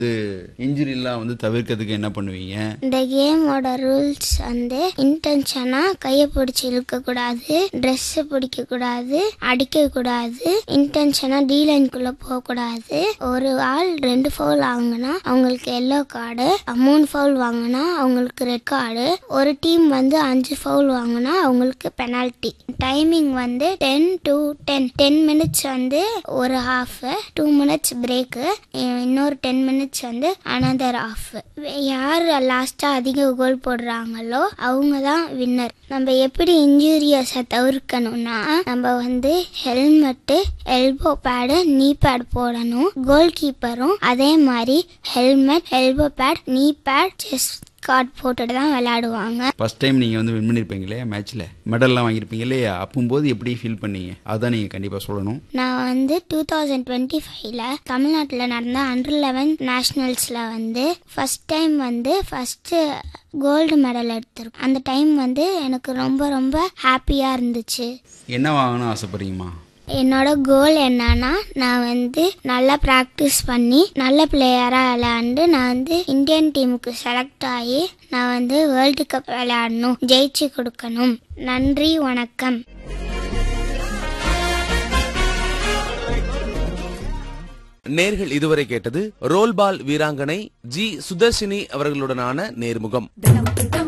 இன்ஜுரிலாம் வந்து தவிர்க்கிறதுக்கு என்ன பண்ணுவீங்க இந்த கேமோட ரூல்ஸ் வந்து இன்டென்ஷனா கையை பிடிச்சி இழுக்க கூடாது ட்ரெஸ் பிடிக்க கூடாது அடிக்க கூடாது இன்டென்ஷனா டி லைனுக்குள்ள போக கூடாது ஒரு ஆள் ரெண்டு ஃபவுல் வாங்கினா அவங்களுக்கு எல்லோ கார்டு மூணு ஃபவுல் வாங்கினா அவங்களுக்கு ரெட் கார்டு ஒரு டீம் வந்து அஞ்சு ஃபவுல் வாங்கினா அவங்களுக்கு பெனால்ட்டி டைமிங் வந்து ten to ten ten minutes வந்து ஒரு ஹாஃப் டூ மினிட்ஸ் பிரேக்கு இன்னொரு டென் மினிட்ஸ் வந்து அனதர் ஆஃப் யார் லாஸ்ட்டாக அதிக கோல் போடுறாங்களோ அவங்க தான் வின்னர் நம்ம எப்படி இன்ஜூரியஸை தவிர்க்கணும்னா நம்ம வந்து helmet elbow pad knee pad போடணும் கோல் கீப்பரும் அதே மாதிரி helmet elbow pad knee pad chest guard போட்டுட்டு தான் விளையாடுவாங்க ஃபர்ஸ்ட் டைம் நீங்கள் வந்து வின் பண்ணியிருப்பீங்க இல்லையா மேட்ச்சில் மெடல்லாம் வாங்கியிருப்பீங்க இல்லையா அப்போம்போது எப்படி ஃபீல் பண்ணீங்க அதான் நீங்கள் கண்டிப்பாக சொல்லணும் நான் வந்து டூ தௌசண்ட் டுவெண்ட்டி ஃபைவ்ல தமிழ்நாட்டில் நடந்த அண்டர் லெவன் நேஷ்னல்ஸில் வந்து ஃபஸ்ட் டைம் வந்து ஃபஸ்ட்டு கோல்டு மெடல் எடுத்திருக்கேன் அந்த டைம் வந்து எனக்கு ரொம்ப ரொம்ப ஹாப்பியாக இருந்துச்சு என்ன வாங்கணும்னு ஆசைப்படுறீங்கம்மா என்னோட கோல் என்னன்னா நான் வந்து நல்லா ப்ராக்டிஸ் பண்ணி நல்ல பிளேயராக விளையாண்டு நான் வந்து இந்தியன் டீமுக்கு செலக்ட் ஆகி நான் வந்து வேர்ல்டு கப் விளையாடணும் ஜெயிச்சு கொடுக்கணும் நன்றி வணக்கம் நேர்கள் இதுவரை கேட்டது ரோல்பால் வீராங்கனை ஜி சுதர்ஷினி அவர்களுடனான நேர்முகம் Dum dum